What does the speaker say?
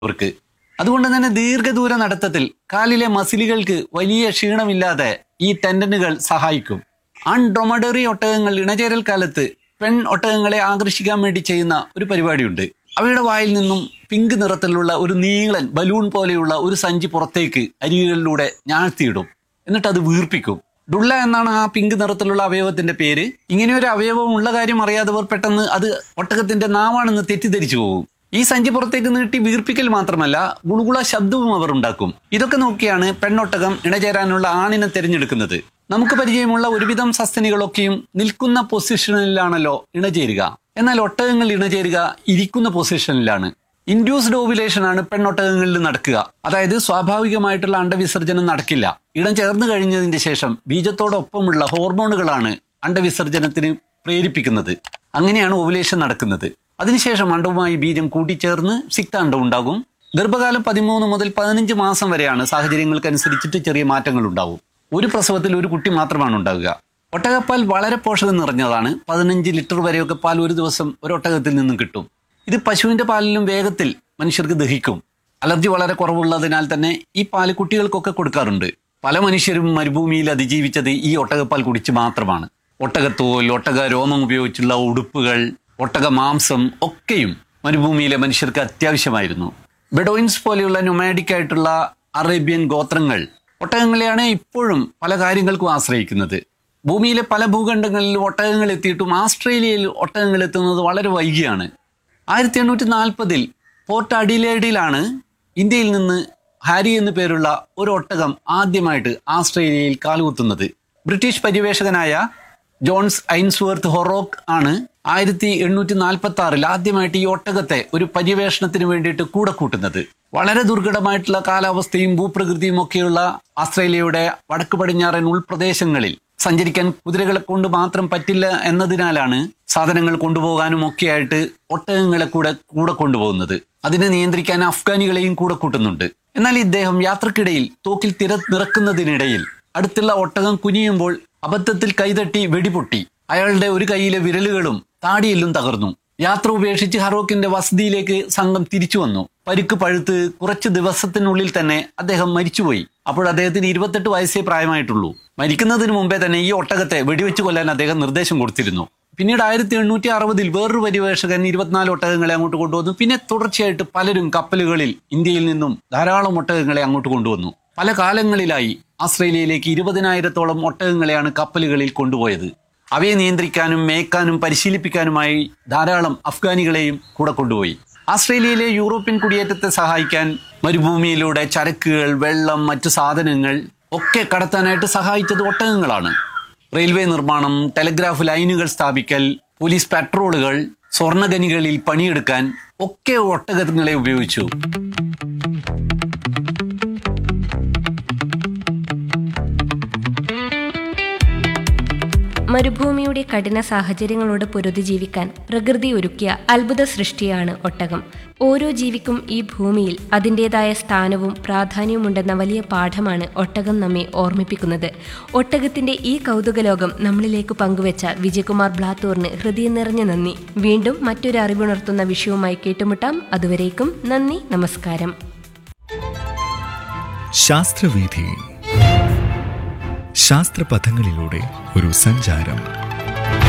അവർക്ക് അതുകൊണ്ട് തന്നെ ദീർഘദൂര നടത്തത്തിൽ കാലിലെ മസിലുകൾക്ക് വലിയ ക്ഷീണമില്ലാതെ ഈ ടെൻഡനുകൾ സഹായിക്കും അൺഡൊമഡറി ഒട്ടകങ്ങൾ ഇണചേരൽ കാലത്ത് പെൺ ഒട്ടകങ്ങളെ ആകർഷിക്കാൻ വേണ്ടി ചെയ്യുന്ന ഒരു പരിപാടിയുണ്ട് അവയുടെ വായിൽ നിന്നും പിങ്ക് നിറത്തിലുള്ള ഒരു നീളൻ ബലൂൺ പോലെയുള്ള ഒരു സഞ്ചി പുറത്തേക്ക് അരികുകളിലൂടെ ഞാഴ്ത്തിയിടും എന്നിട്ട് അത് വീർപ്പിക്കും ഡുള്ള എന്നാണ് ആ പിങ്ക് നിറത്തിലുള്ള അവയവത്തിന്റെ പേര് ഇങ്ങനെ ഒരു അവയവം ഉള്ള കാര്യം അറിയാത്തവർ പെട്ടെന്ന് അത് ഒട്ടകത്തിന്റെ നാവാണെന്ന് തെറ്റിദ്ധരിച്ചു പോകും ഈ സഞ്ചി പുറത്തേക്ക് നീട്ടി വീർപ്പിക്കൽ മാത്രമല്ല ഗുളുകുള ശബ്ദവും അവർ ഉണ്ടാക്കും ഇതൊക്കെ നോക്കിയാണ് പെണ്ണൊട്ടകം ഇണചേരാനുള്ള ആണിനെ തിരഞ്ഞെടുക്കുന്നത് നമുക്ക് പരിചയമുള്ള ഒരുവിധം സസ്തനികളൊക്കെയും നിൽക്കുന്ന പൊസിഷനിലാണല്ലോ ഇണചേരുക എന്നാൽ ഒട്ടകങ്ങൾ ഇണചേരുക ഇരിക്കുന്ന പൊസിഷനിലാണ് ഇൻഡ്യൂസ്ഡ് ഓവുലേഷൻ ആണ് പെണ്ണൊട്ടകങ്ങളിൽ നടക്കുക അതായത് സ്വാഭാവികമായിട്ടുള്ള അണ്ടവിസർജനം നടക്കില്ല ഇടം ചേർന്ന് കഴിഞ്ഞതിന്റെ ശേഷം ബീജത്തോടൊപ്പമുള്ള ഹോർമോണുകളാണ് അണ്ടവിസർജനത്തിന് പ്രേരിപ്പിക്കുന്നത് അങ്ങനെയാണ് ഓവുലേഷൻ നടക്കുന്നത് അതിനുശേഷം അണ്ടവുമായി ബീജം കൂട്ടിച്ചേർന്ന് സിക്താണ്ടം ഉണ്ടാകും ഗർഭകാലം പതിമൂന്ന് മുതൽ പതിനഞ്ച് മാസം വരെയാണ് സാഹചര്യങ്ങൾക്കനുസരിച്ചിട്ട് ചെറിയ മാറ്റങ്ങൾ ഉണ്ടാവും ഒരു പ്രസവത്തിൽ ഒരു കുട്ടി മാത്രമാണ് ഉണ്ടാവുക ഒട്ടകപ്പാൽ വളരെ പോഷകം നിറഞ്ഞതാണ് പതിനഞ്ച് ലിറ്റർ വരെയൊക്കെ പാൽ ഒരു ദിവസം ഒരു ഒട്ടകത്തിൽ നിന്നും കിട്ടും ഇത് പശുവിന്റെ പാലിലും വേഗത്തിൽ മനുഷ്യർക്ക് ദഹിക്കും അലർജി വളരെ കുറവുള്ളതിനാൽ തന്നെ ഈ പാല് കുട്ടികൾക്കൊക്കെ കൊടുക്കാറുണ്ട് പല മനുഷ്യരും മരുഭൂമിയിൽ അതിജീവിച്ചത് ഈ ഒട്ടകപ്പാൽ കുടിച്ച് മാത്രമാണ് ഒട്ടകത്തോൽ ഒട്ടക രോമം ഉപയോഗിച്ചുള്ള ഉടുപ്പുകൾ ഒട്ടക മാംസം ഒക്കെയും മരുഭൂമിയിലെ മനുഷ്യർക്ക് അത്യാവശ്യമായിരുന്നു ബെഡോയിൻസ് പോലെയുള്ള നൊമാഡിക് ആയിട്ടുള്ള അറേബ്യൻ ഗോത്രങ്ങൾ ഒട്ടകങ്ങളെയാണ് ഇപ്പോഴും പല കാര്യങ്ങൾക്കും ആശ്രയിക്കുന്നത് ഭൂമിയിലെ പല ഭൂഖണ്ഡങ്ങളിലും ഒട്ടകങ്ങൾ എത്തിയിട്ടും ആസ്ട്രേലിയയിൽ ഒട്ടകങ്ങൾ എത്തുന്നത് വളരെ വൈകിയാണ് ആയിരത്തി എണ്ണൂറ്റി നാൽപ്പതിൽ പോർട്ട് അഡിലേഡിലാണ് ഇന്ത്യയിൽ നിന്ന് ഹാരി എന്നു പേരുള്ള ഒരു ഒട്ടകം ആദ്യമായിട്ട് ആസ്ട്രേലിയയിൽ കാലുകുത്തുന്നത് ബ്രിട്ടീഷ് പര്യവേഷകനായ ജോൺസ് ഐൻസ്വർത്ത് ഹൊറോക്ക് ആണ് ആയിരത്തി എണ്ണൂറ്റി നാൽപ്പത്തി ആറിൽ ആദ്യമായിട്ട് ഈ ഒട്ടകത്തെ ഒരു പര്യവേഷണത്തിന് വേണ്ടിയിട്ട് കൂടെ കൂട്ടുന്നത് വളരെ ദുർഘടമായിട്ടുള്ള കാലാവസ്ഥയും ഭൂപ്രകൃതിയും ഒക്കെയുള്ള ആസ്ട്രേലിയയുടെ വടക്ക് പടിഞ്ഞാറൻ ഉൾപ്രദേശങ്ങളിൽ സഞ്ചരിക്കാൻ കുതിരകളെ കൊണ്ട് മാത്രം പറ്റില്ല എന്നതിനാലാണ് സാധനങ്ങൾ കൊണ്ടുപോകാനും ഒക്കെയായിട്ട് ഒട്ടകങ്ങളെ കൂടെ കൂടെ കൊണ്ടുപോകുന്നത് അതിനെ നിയന്ത്രിക്കാൻ അഫ്ഗാനികളെയും കൂടെ കൂട്ടുന്നുണ്ട് എന്നാൽ ഇദ്ദേഹം യാത്രക്കിടയിൽ തോക്കിൽ തിര നിറക്കുന്നതിനിടയിൽ അടുത്തുള്ള ഒട്ടകം കുനിയുമ്പോൾ അബദ്ധത്തിൽ കൈതട്ടി വെടിപൊട്ടി അയാളുടെ ഒരു കൈയിലെ വിരലുകളും താടിയെല്ലും തകർന്നു യാത്ര ഉപേക്ഷിച്ച് ഹറോക്കിന്റെ വസതിയിലേക്ക് സംഘം തിരിച്ചു വന്നു പരിക്ക് പഴുത്ത് കുറച്ച് ദിവസത്തിനുള്ളിൽ തന്നെ അദ്ദേഹം മരിച്ചുപോയി അപ്പോൾ അദ്ദേഹത്തിന് ഇരുപത്തെട്ട് വയസ്സേ പ്രായമായിട്ടുള്ളൂ മരിക്കുന്നതിന് മുമ്പേ തന്നെ ഈ ഒട്ടകത്തെ വെടിവെച്ച് കൊല്ലാൻ അദ്ദേഹം നിർദ്ദേശം കൊടുത്തിരുന്നു പിന്നീട് ആയിരത്തി എണ്ണൂറ്റി അറുപതിൽ വേറൊരു പരിവേഷകൻ ഇരുപത്തിനാല് ഒട്ടകങ്ങളെ അങ്ങോട്ട് കൊണ്ടുവന്നു പിന്നെ തുടർച്ചയായിട്ട് പലരും കപ്പലുകളിൽ ഇന്ത്യയിൽ നിന്നും ധാരാളം ഒട്ടകങ്ങളെ അങ്ങോട്ട് കൊണ്ടുവന്നു പല കാലങ്ങളിലായി ആസ്ട്രേലിയയിലേക്ക് ഇരുപതിനായിരത്തോളം ഒട്ടകങ്ങളെയാണ് കപ്പലുകളിൽ കൊണ്ടുപോയത് അവയെ നിയന്ത്രിക്കാനും മേയ്ക്കാനും പരിശീലിപ്പിക്കാനുമായി ധാരാളം അഫ്ഗാനികളെയും കൂടെ കൊണ്ടുപോയി ആസ്ട്രേലിയയിലെ യൂറോപ്യൻ കുടിയേറ്റത്തെ സഹായിക്കാൻ മരുഭൂമിയിലൂടെ ചരക്കുകൾ വെള്ളം മറ്റു സാധനങ്ങൾ ഒക്കെ കടത്താനായിട്ട് സഹായിച്ചത് ഒട്ടകങ്ങളാണ് റെയിൽവേ നിർമ്മാണം ടെലഗ്രാഫ് ലൈനുകൾ സ്ഥാപിക്കൽ പോലീസ് പെട്രോളുകൾ സ്വർണ്ണഖനികളിൽ പണിയെടുക്കാൻ ഒക്കെ ഒട്ടകങ്ങളെ ഉപയോഗിച്ചു മരുഭൂമിയുടെ കഠിന സാഹചര്യങ്ങളോട് പൊരുതി ജീവിക്കാൻ പ്രകൃതി ഒരുക്കിയ അത്ഭുത സൃഷ്ടിയാണ് ഒട്ടകം ഓരോ ജീവിക്കും ഈ ഭൂമിയിൽ അതിൻ്റെതായ സ്ഥാനവും പ്രാധാന്യവുമുണ്ടെന്ന വലിയ പാഠമാണ് ഒട്ടകം നമ്മെ ഓർമ്മിപ്പിക്കുന്നത് ഒട്ടകത്തിന്റെ ഈ കൗതുകലോകം നമ്മളിലേക്ക് പങ്കുവച്ച വിജയകുമാർ ബ്ലാത്തൂറിന് ഹൃദയം നിറഞ്ഞ നന്ദി വീണ്ടും മറ്റൊരു അറിവുണർത്തുന്ന വിഷയവുമായി കേട്ടുമുട്ടാം അതുവരേക്കും നന്ദി നമസ്കാരം ശാസ്ത്രവീഥി ശാസ്ത്രപഥങ്ങളിലൂടെ ഒരു സഞ്ചാരം